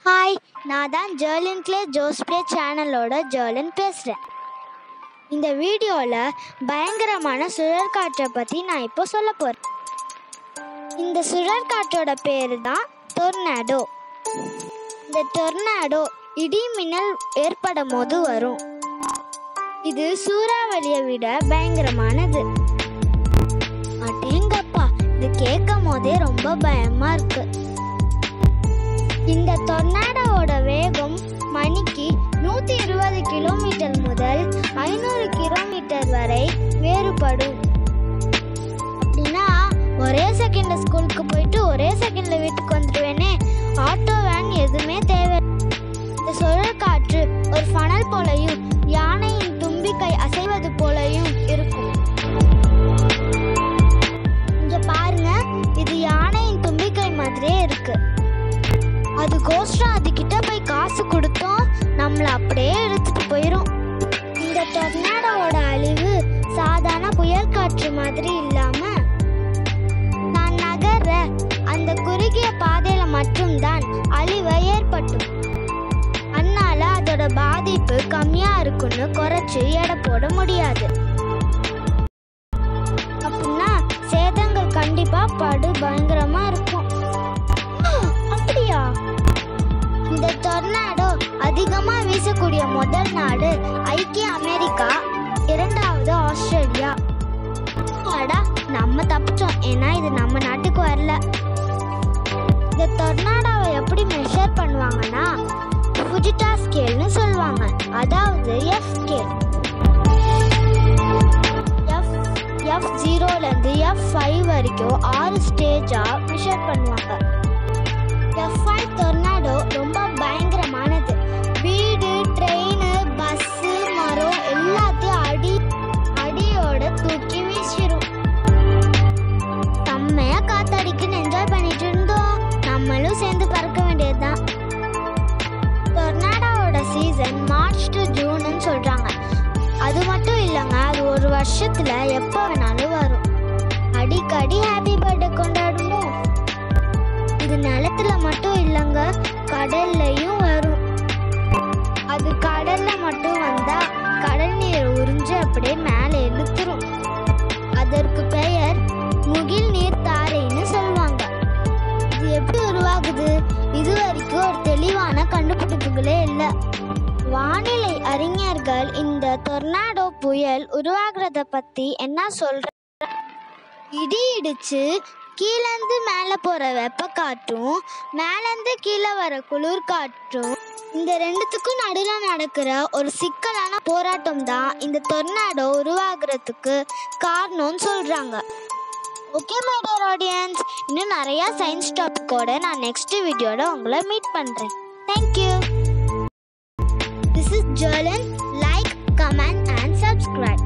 hi நான் தான் Jerlin clay ஜோஸ்பிளே சேனலோட ஜெர்லின் பேசுகிறேன் இந்த வீடியோவில் பயங்கரமான சுழற்காற்றை பற்றி நான் இப்போ சொல்ல போகிறேன் இந்த சுழற்காற்றோட பேர் தான் டொர்னாடோ இந்த டொர்னாடோ இடி மின்னல் ஏற்படும் போது வரும் இது சூறாவளியை விட பயங்கரமானது அடேங்கப்பா இது கேட்கும் போதே ரொம்ப பயமா இருக்கு இந்த டொர்னாடோவோட வேகம் மணிக்கு நூற்றி இருபது கிலோமீட்டர் முதல் ஐநூறு கிலோமீட்டர் வரை வேறுபடும் அப்படின்னா ஒரே செகண்ட்ல ஸ்கூலுக்கு போயிட்டு ஒரே செகண்ட்ல வீட்டுக்கு வந்துடுவேனே ஆட்டோ வேன் எதுவுமே தேவை இந்த சுழல் காற்று ஒரு ஃபனல் போலையும் யானையின் தும்பிக்கை அசைவது போலையும் இருக்கும் இங்க பாருங்க இது யானையின் தும்பிக்கை மாதிரியே இருக்கு அது கோஸ்டா அதுகிட்ட போய் காசு கொடுத்தோம் நம்மள அப்படியே எடுத்துட்டு போயிரும் இந்த டொர்னாடோவோட அழிவு சாதாரண புயல் காற்று மாதிரி இல்லாம நான் நகர்ற அந்த குறுகிய பாதையில மட்டும்தான் அழிவு ஏற்பட்டும் அதனால அதோட பாதிப்பு கம்மியா இருக்குன்னு குறைச்சு எடை போட முடியாது அப்படின்னா சேதங்கள் கண்டிப்பா படு பயங்கரமா இருக்கும் அப்படியா இந்த டொர்னாடோ அதிகமா வீசக்கூடிய முதல் நாடு ஐக்கிய அமெரிக்கா இரண்டாவது ஆஸ்திரேலியா அடா நம்ம தப்பிச்சோம் ஏன்னா இது நம்ம நாட்டுக்கு வரல இந்த டொர்னாடோவை எப்படி மெஷர் பண்ணுவாங்கன்னா ஃபுஜிட்டா ஸ்கேல்னு சொல்லுவாங்க அதாவது எஃப் ஸ்கேல் எஃப் எஃப் ஜீரோலேருந்து எஃப் ஃபைவ் வரைக்கும் ஆறு ஸ்டேஜாக மெஷர் பண்ணுவாங்க எஃப் ஃபைவ் டொர்னாடோ ரொம்ப பயங்கரமானது வீடு ட்ரெயின் பஸ்ஸு மரம் எல்லாத்தையும் அடி அடியோட தூக்கி வீசிடும் செம்மையா காத்தடிக்குன்னு என்ஜாய் பண்ணிட்டு இருந்தோம் நம்மளும் சேர்ந்து பறக்க வேண்டியதுதான் டொர்னாடோவோட சீசன் மார்ச் டு ஜூன்னு சொல்றாங்க அது மட்டும் இல்லைங்க அது ஒரு வருஷத்துல எப்போ வேணாலும் வரும் அடிக்கடி ஹாப்பி பர்த்டே கொண்டாடுவோம் இது நிலத்துல மட்டும் இல்லைங்க கடல்லையும் வரும் அது கடல்ல மட்டும் வந்தா கடல் நீரை உறிஞ்சு அப்படியே மேலே இழுத்துரும் அதற்கு பெயர் முகில் நீர் தாரைன்னு சொல்லுவாங்க இது எப்படி உருவாகுது இது வரைக்கும் ஒரு தெளிவான கண்டுபிடிப்புகளே இல்லை வானிலை அறிஞர்கள் இந்த டொர்னாடோ புயல் உருவாகிறத பத்தி என்ன சொல்ற இடி இடிச்சு கீழேருந்து மேலே போகிற வெப்ப காற்றும் மேலேருந்து கீழே வர குளிர் காற்றும் இந்த ரெண்டுத்துக்கும் நடுவில் நடக்கிற ஒரு சிக்கலான போராட்டம் தான் இந்த டொர்னாடோ உருவாகிறதுக்கு காரணம்னு சொல்கிறாங்க ஓகே மை டியர் ஆடியன்ஸ் இன்னும் நிறையா சயின்ஸ் டாபிக்கோட நான் நெக்ஸ்ட் வீடியோவில் உங்களை மீட் பண்ணுறேன் தேங்க்யூ திஸ் இஸ் ஜர்லன் லைக் கமெண்ட் அண்ட் சப்ஸ்கிரைப்